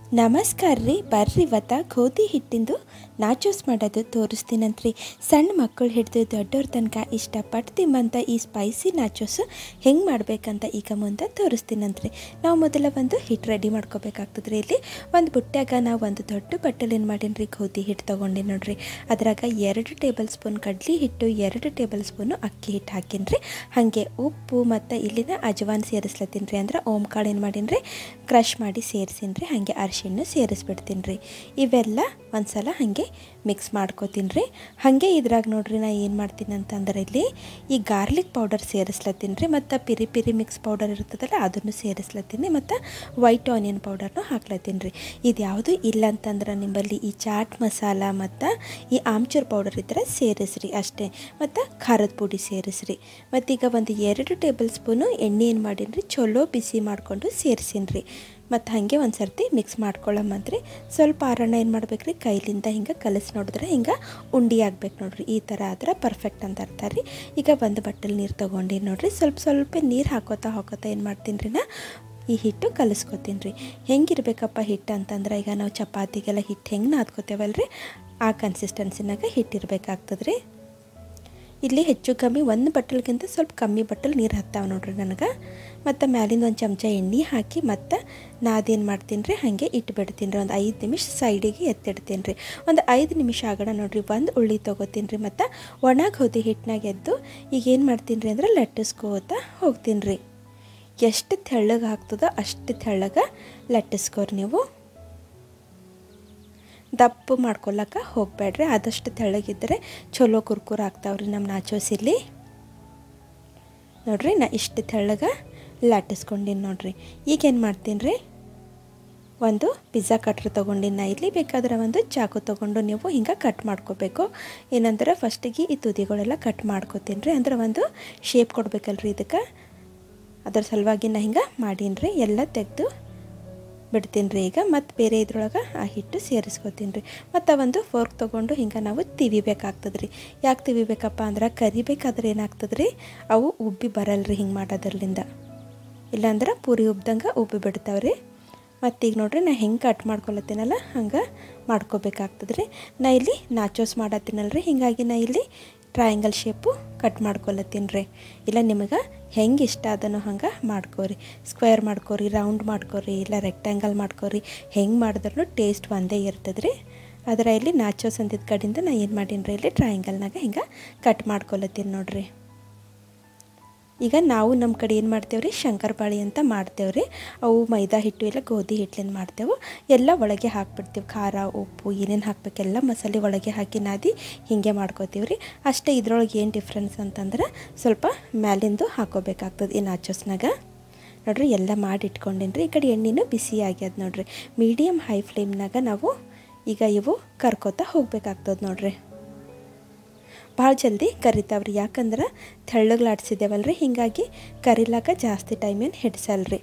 ನಮಸ್ಕಾರ ರೀ ಬರ್ರಿ ಇವತ್ತ ಗೋಧಿ ಹಿಟ್ಟಿಂದು ನಾಚೋಸ್ ಮಾಡೋದು ತೋರಿಸ್ತೀನಂತ್ರಿ ಸಣ್ಣ ಮಕ್ಕಳು ಹಿಡಿದು ದೊಡ್ಡವ್ರ ತನಕ ಇಷ್ಟಪಟ್ಟು ತಿಂಬಂಥ ಈ ಸ್ಪೈಸಿ ನಾಚೋಸ್ ಹೆಂಗೆ ಮಾಡ್ಬೇಕಂತ ಈಗ ಮುಂದೆ ತೋರಿಸ್ತೀನಂತ್ರಿ ನಾವು ಮೊದಲ ಒಂದು ಹಿಟ್ಟು ರೆಡಿ ಮಾಡ್ಕೋಬೇಕಾಗ್ತದ್ರಿ ಇಲ್ಲಿ ಒಂದು ಬುಟ್ಟ್ಯಾಗ ನಾವು ಒಂದು ದೊಡ್ಡ ಬಟ್ಟಲು ಏನು ಮಾಡೀನಿ ಗೋಧಿ ಹಿಟ್ಟು ತೊಗೊಂಡಿ ನೋಡ್ರಿ ಅದ್ರಾಗ ಎರಡು ಟೇಬಲ್ ಸ್ಪೂನ್ ಕಡ್ಲಿ ಹಿಟ್ಟು ಎರಡು ಟೇಬಲ್ ಸ್ಪೂನು ಅಕ್ಕಿ ಹಿಟ್ಟು ಹಾಕೀನಿ ರೀ ಹಾಗೆ ಉಪ್ಪು ಮತ್ತು ಇಲ್ಲಿನ ಅಜವಾನ್ ಸೇರಿಸ್ಲತ್ತೀನಿ ರೀ ಅಂದ್ರೆ ಓಮ್ ಕಾಳು ಏನು ಮಾಡೀನಿ ರೀ ಕ್ರಷ್ ಮಾಡಿ ಸೇರಿಸೀನಿ ರೀ ಹಾಗೆ ಅರಿಶಿಣ್ಣು ಸೇರಿಸ್ಬಿಡ್ತೀನಿ ರೀ ಇವೆಲ್ಲ ಒಂದ್ಸಲ ಹಾಗೆ ಮಿಕ್ಸ್ ಮಾಡ್ಕೋತೀನಿ ರೀ ಹಾಗೆ ಇದ್ರಾಗ ನೋಡ್ರಿ ನಾ ಏನು ಮಾಡ್ತೀನಿ ಅಂತಂದ್ರೆ ಇಲ್ಲಿ ಈ ಗಾರ್ಲಿಕ್ ಪೌಡರ್ ಸೇರಿಸ್ಲತ್ತೀನಿ ರೀ ಮತ್ತು ಪಿರಿ ಪಿರಿ ಮಿಕ್ಸ್ ಪೌಡರ್ ಇರ್ತದಲ್ಲ ಅದನ್ನು ಸೇರಿಸ್ಲತ್ತೀನಿ ಮತ್ತು ವೈಟ್ ಆನಿಯನ್ ಪೌಡರ್ನು ಹಾಕ್ಲತ್ತೀನಿ ರೀ ಇದು ಯಾವುದು ಇಲ್ಲ ಅಂತಂದ್ರೆ ನಿಮ್ಮಲ್ಲಿ ಈ ಚಾಟ್ ಮಸಾಲ ಮತ್ತು ಈ ಆಮ್ಚೂರ್ ಪೌಡರ್ ಇದ್ರೆ ಸೇರಿಸ್ರಿ ಅಷ್ಟೇ ಮತ್ತು ಖಾರದ ಪುಡಿ ಸೇರಿಸ್ರಿ ಮತ್ತೀಗ ಒಂದು ಎರಡು ಟೇಬಲ್ ಸ್ಪೂನು ಎಣ್ಣೆ ಏನು ಮಾಡೀನಿ ರೀ ಚಲೋ ಬಿಸಿ ಮಾಡಿಕೊಂಡು ಸೇರಿಸೀನಿ ರೀ ಮತ್ತು ಹಾಗೆ ಒಂದು ಸರ್ತಿ ಮಿಕ್ಸ್ ಮಾಡ್ಕೊಳ್ಳಮ್ಮಂತ್ರಿ ಸ್ವಲ್ಪ ಆರಣ್ಣ ಏನು ಮಾಡ್ಬೇಕು ರೀ ಕೈಲಿಂದ ಹಿಂಗೆ ಕಲಸಿ ನೋಡಿದ್ರೆ ಹಿಂಗೆ ಉಂಡಿ ಆಗ್ಬೇಕು ನೋಡ್ರಿ ಈ ಥರ ಆದ್ರೆ ಪರ್ಫೆಕ್ಟ್ ಅಂತ ಅರ್ಥ ರೀ ಈಗ ಒಂದು ಬಟ್ಟಲು ನೀರು ತೊಗೊಂಡು ನೋಡ್ರಿ ಸ್ವಲ್ಪ ಸ್ವಲ್ಪ ನೀರು ಹಾಕೋತಾ ಹಾಕೋತಾ ಏನು ಮಾಡ್ತೀನಿ ರೀ ನಾ ಈ ಹಿಟ್ಟು ಕಲಿಸ್ಕೊತೀನಿ ರೀ ಹೆಂಗಿರ್ಬೇಕಪ್ಪ ಹಿಟ್ಟು ಅಂತಂದ್ರೆ ಈಗ ನಾವು ಚಪಾತಿಗೆಲ್ಲ ಹಿಟ್ಟು ಹೆಂಗೆ ನಾದ್ಕೋತೇವಲ್ಲ ರೀ ಆ ಕನ್ಸಿಸ್ಟೆನ್ಸಿನಾಗ ಹಿಟ್ಟಿರ್ಬೇಕಾಗ್ತದೆ ರೀ ಇಲ್ಲಿ ಹೆಚ್ಚು ಕಮ್ಮಿ ಒಂದು ಬಟ್ಟಲ್ಗಿಂತ ಸ್ವಲ್ಪ ಕಮ್ಮಿ ಬಟ್ಟಲು ನೀರು ಹತ್ತಾವ ನೋಡ್ರಿ ನನಗೆ ಮತ್ತು ಮ್ಯಾಲಿಂದ ಒಂದು ಚಮಚ ಎಣ್ಣೆ ಹಾಕಿ ಮತ್ತು ನಾದೇನು ಮಾಡ್ತೀನಿ ರೀ ಹಾಗೆ ಇಟ್ಬಿಡ್ತೀನಿ ರೀ ಒಂದು ಐದು ನಿಮಿಷ ಸೈಡಿಗೆ ಎತ್ತಿಡ್ತೀನಿ ರೀ ಒಂದು ಐದು ನಿಮಿಷ ಆಗೋಣ ನೋಡ್ರಿ ಒಂದು ಉಳ್ಳಿ ತೊಗೋತೀನಿ ರೀ ಮತ್ತು ಒಣ ಗೋಧಿ ಹಿಟ್ಟಿನಾಗ ಎದ್ದು ಈಗ ಏನು ಮಾಡ್ತೀನಿ ರೀ ಅಂದ್ರೆ ಲಟ್ಟಿಸ್ಕೋತಾ ಹೋಗ್ತೀನಿ ರೀ ಎಷ್ಟು ತೆಳ್ಳಗೆ ಆಗ್ತದೋ ಅಷ್ಟು ತೆಳ್ಳಗೆ ಲಟ್ಟಿಸ್ಕೋರಿ ನೀವು ದಪ್ಪು ಮಾಡ್ಕೊಳಕ ಹೋಗಬೇಡ್ರಿ ಆದಷ್ಟು ತೆಳ್ಳಗಿದ್ದರೆ ಚಲೋ ಕುರ್ಕುರು ಆಗ್ತಾವ್ರಿ ನಮ್ಮ ನಾಚೋಸ್ ಇಲ್ಲಿ ನೋಡ್ರಿ ನಾ ಇಷ್ಟು ತೆಳ್ಳಗೆ ಲಟ್ಟಿಸ್ಕೊಂಡಿನಿ ನೋಡ್ರಿ ಈಗ ಏನು ಮಾಡ್ತೀನಿ ರೀ ಒಂದು ಪಿಜ್ಜಾ ಕಟ್ರ್ ತೊಗೊಂಡಿನಿ ನಾ ಇಲ್ಲಿ ಬೇಕಾದ್ರೆ ಒಂದು ಚಾಕು ತೊಗೊಂಡು ನೀವು ಹಿಂಗೆ ಕಟ್ ಮಾಡ್ಕೋಬೇಕು ಏನಂದ್ರೆ ಫಸ್ಟಿಗೆ ಈ ತುದಿಗಳೆಲ್ಲ ಕಟ್ ಮಾಡ್ಕೋತೀನಿ ರೀ ಅಂದ್ರೆ ಒಂದು ಶೇಪ್ ಕೊಡ್ಬೇಕಲ್ರಿ ಇದಕ್ಕೆ ಅದ್ರ ಸಲುವಾಗಿ ನಾ ಹಿಂಗೆ ಮಾಡೀನಿ ರೀ ಎಲ್ಲ ತೆಗೆದು ಬಿಡ್ತೀನಿ ರೀ ಈಗ ಮತ್ತು ಬೇರೆ ಇದ್ರೊಳಗೆ ಆ ಹಿಟ್ಟು ಸೇರಿಸ್ಕೊತೀನಿ ರೀ ಮತ್ತು ಒಂದು ಫೋರ್ಕ್ ತೊಗೊಂಡು ಹಿಂಗೆ ನಾವು ತಿವಿಬೇಕಾಗ್ತದೆ ರೀ ಯಾಕೆ ತಿವಿಬೇಕಪ್ಪ ಅಂದ್ರೆ ಕರಿಬೇಕಾದ್ರೆ ಏನಾಗ್ತದೆ ರೀ ಅವು ಉಬ್ಬಿ ಬರಲ್ಲ ರೀ ಹಿಂಗೆ ಮಾಡೋದ್ರಲ್ಲಿಂದ ಇಲ್ಲಾಂದ್ರೆ ಪೂರಿ ಉಬ್ದಂಗೆ ಉಬ್ಬಿ ಬಿಡ್ತಾವೆ ರೀ ಮತ್ತೀಗ ನೋಡ್ರಿ ನಾ ಹೆಂಗೆ ಕಟ್ ಮಾಡ್ಕೊಳತ್ತೀನಲ್ಲ ಹಂಗೆ ಮಾಡ್ಕೋಬೇಕಾಗ್ತದೆ ರೀ ನಾ ಇಲ್ಲಿ ನಾಚೋಸ್ ಮಾಡತ್ತೀನಲ್ಲ ರೀ ಹೀಗಾಗಿ ನಾ ಇಲ್ಲಿ ಟ್ರಯಾಂಗಲ್ ಶೇಪು ಕಟ್ ಮಾಡ್ಕೊಳತ್ತೀನಿ ರೀ ಇಲ್ಲ ನಿಮಗೆ ಹೆಂಗೆ ಇಷ್ಟ ಅದನ್ನು ಹಂಗೆ ಮಾಡ್ಕೋರಿ ಸ್ಕ್ವೇರ್ ಮಾಡ್ಕೋರಿ ರೌಂಡ್ ಮಾಡ್ಕೋರಿ ಇಲ್ಲ ರೆಕ್ಟ್ಯಾಂಗಲ್ ಮಾಡ್ಕೋರಿ ಹೆಂಗೆ ಮಾಡಿದ್ರೂ ಟೇಸ್ಟ್ ಒಂದೇ ಇರ್ತದೆ ರೀ ಆದರೆ ಇಲ್ಲಿ ನಾಚೋಸ್ ಅಂದಿದ್ದ ಕಡೆಯಿಂದ ನಾ ಏನು ಮಾಡೀನಿ ರೀ ಇಲ್ಲಿ ಟ್ರಯಾಂಗಲ್ನಾಗ ಹಿಂಗೆ ಕಟ್ ಮಾಡ್ಕೊಳತ್ತೀನಿ ನೋಡ್ರಿ ಈಗ ನಾವು ನಮ್ಮ ಕಡೆ ಏನು ಮಾಡ್ತೇವೆ ರೀ ಶಂಕರಪಾಳಿ ಅಂತ ಮಾಡ್ತೇವೆ ರೀ ಅವು ಮೈದಾ ಹಿಟ್ಟು ಇಲ್ಲ ಗೋಧಿ ಹಿಟ್ಲಿಂದ ಮಾಡ್ತೇವೆ ಎಲ್ಲ ಒಳಗೆ ಹಾಕ್ಬಿಡ್ತೀವಿ ಖಾರ ಉಪ್ಪು ಏನೇನು ಹಾಕ್ಬೇಕೆಲ್ಲ ಮಸಾಲೆ ಒಳಗೆ ಹಾಕಿ ನಾದಿ ಹೀಗೆ ಮಾಡ್ಕೋತೀವಿ ರೀ ಅಷ್ಟೇ ಇದ್ರೊಳಗೆ ಏನು ಡಿಫ್ರೆನ್ಸ್ ಅಂತಂದ್ರೆ ಸ್ವಲ್ಪ ಮ್ಯಾಲಿಂದು ಹಾಕೋಬೇಕಾಗ್ತದೆ ಈ ನಾಚೋಸ್ನಾಗ ನೋಡ್ರಿ ಎಲ್ಲ ಮಾಡಿ ಇಟ್ಕೊಂಡೇನಿ ರೀ ಈ ಕಡೆ ಎಣ್ಣೆನೂ ಬಿಸಿ ಆಗ್ಯದ ನೋಡ್ರಿ ಮೀಡಿಯಮ್ ಹೈ ಫ್ಲೇಮ್ನಾಗ ನಾವು ಈಗ ಇವು ಕರ್ಕೋತಾ ಹೋಗ್ಬೇಕಾಗ್ತದೆ ನೋಡ್ರಿ ಭಾಳ ಜಲ್ದಿ ಕರಿತಾವ್ರಿ ಯಾಕಂದ್ರೆ ತೆಳ್ಳಗ್ಲಾಡ್ಸಿದ್ದೇವಲ್ರಿ ಹೀಗಾಗಿ ಕರಿಲಾಕ ಜಾಸ್ತಿ ಟೈಮ್ ಏನು ಹಿಡ್ಸಲ್ರಿ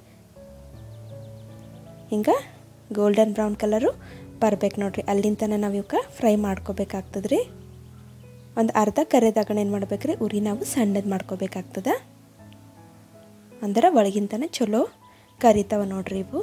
ಹಿಂಗೆ ಗೋಲ್ಡನ್ ಬ್ರೌನ್ ಕಲರು ಬರ್ಬೇಕು ನೋಡ್ರಿ ಅಲ್ಲಿಂದ ತನಕ ನಾವು ಇವಕ್ಕೆ ಫ್ರೈ ಮಾಡ್ಕೋಬೇಕಾಗ್ತದೆ ರೀ ಒಂದು ಅರ್ಧ ಕರೆದಾಗ ಏನು ಮಾಡ್ಬೇಕ್ರಿ ಉರಿ ನಾವು ಸಣ್ಣದು ಮಾಡ್ಕೋಬೇಕಾಗ್ತದ ಅಂದ್ರೆ ಒಳಗಿಂತನ ಚಲೋ ಕರಿತಾವ ನೋಡ್ರಿ ಇವು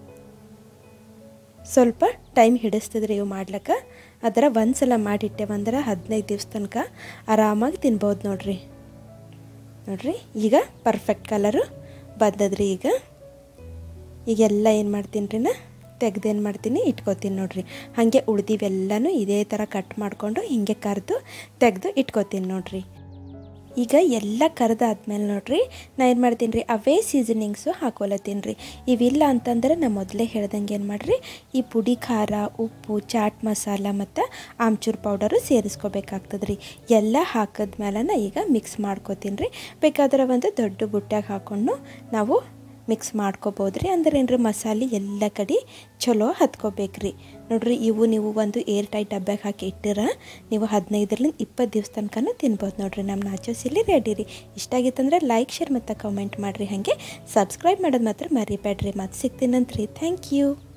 ಸ್ವಲ್ಪ ಟೈಮ್ ಹಿಡಿಸ್ತದ್ರಿ ಇವು ಮಾಡ್ಲಿಕ್ಕೆ ಅದರ ಒಂದು ಸಲ ಮಾಡಿಟ್ಟೆವಂದ್ರೆ ಹದಿನೈದು ದಿವ್ಸ ತನಕ ಆರಾಮಾಗಿ ತಿನ್ಬೋದು ನೋಡ್ರಿ ನೋಡ್ರಿ ಈಗ ಪರ್ಫೆಕ್ಟ್ ಕಲರು ಬಂದದ್ರಿ ಈಗ ಈಗೆಲ್ಲ ಏನು ಮಾಡ್ತೀನಿ ರೀ ನಾ ತೆಗ್ದು ಏನು ಮಾಡ್ತೀನಿ ಇಟ್ಕೋತೀನಿ ನೋಡ್ರಿ ಹಾಗೆ ಉಳ್ದಿವೆಲ್ಲನೂ ಇದೇ ಥರ ಕಟ್ ಮಾಡಿಕೊಂಡು ಹಿಂಗೆ ಕರೆದು ತೆಗೆದು ಇಟ್ಕೋತೀನಿ ನೋಡ್ರಿ ಈಗ ಎಲ್ಲ ಕರೆದಾದ್ಮೇಲೆ ನೋಡ್ರಿ ನಾ ಏನು ಮಾಡ್ತೀನಿ ರೀ ಅವೇ ಸೀಸನಿಂಗ್ಸು ಹಾಕೊಲತ್ತೀನಿ ರೀ ಇವಿಲ್ಲ ಅಂತಂದ್ರೆ ನಾ ಮೊದಲೇ ಹೇಳ್ದಂಗೆ ಏನು ಮಾಡಿರಿ ಈ ಪುಡಿ ಖಾರ ಉಪ್ಪು ಚಾಟ್ ಮಸಾಲ ಮತ್ತು ಆಮ್ಚೂರ್ ಪೌಡರು ಸೇರಿಸ್ಕೋಬೇಕಾಗ್ತದೆ ರೀ ಎಲ್ಲ ಹಾಕಿದ್ಮೇಲೆ ಈಗ ಮಿಕ್ಸ್ ಮಾಡ್ಕೋತೀನಿ ರೀ ಬೇಕಾದ್ರೆ ಒಂದು ದೊಡ್ಡ ಬುಟ್ಟ್ಯಾಗ ಹಾಕ್ಕೊಂಡು ನಾವು ಮಿಕ್ಸ್ ಮಾಡ್ಕೋಬೋದು ರೀ ಅಂದ್ರೆ ಏನ್ರಿ ಮಸಾಲೆ ಎಲ್ಲ ಕಡೆ ಚಲೋ ಹತ್ಕೋಬೇಕ್ರಿ ನೋಡ್ರಿ ಇವು ನೀವು ಒಂದು ಏರ್ ಟೈಟ್ ಡಬ್ಬ್ಯಾಗ ಹಾಕಿ ಇಟ್ಟಿರ ನೀವು ಹದಿನೈದರಿಂದ ಇಪ್ಪತ್ತು ದಿವ್ಸ ತನಕನೂ ತಿನ್ಬೋದು ನೋಡ್ರಿ ನಮ್ಮ ನಾಚೋಸ್ ಇಲ್ಲಿ ರೆಡಿ ರೀ ಇಷ್ಟ ಆಗಿತ್ತಂದ್ರೆ ಲೈಕ್ ಶೇರ್ ಮತ್ತು ಕಮೆಂಟ್ ಮಾಡಿರಿ ಹಾಗೆ ಸಬ್ಸ್ಕ್ರೈಬ್ ಮಾಡೋದು ಮಾತ್ರ ಮರಿಬೇಡ್ರಿ ಮತ್ತೆ ಸಿಗ್ತೀನಂತ್ರಿ ಥ್ಯಾಂಕ್ ಯು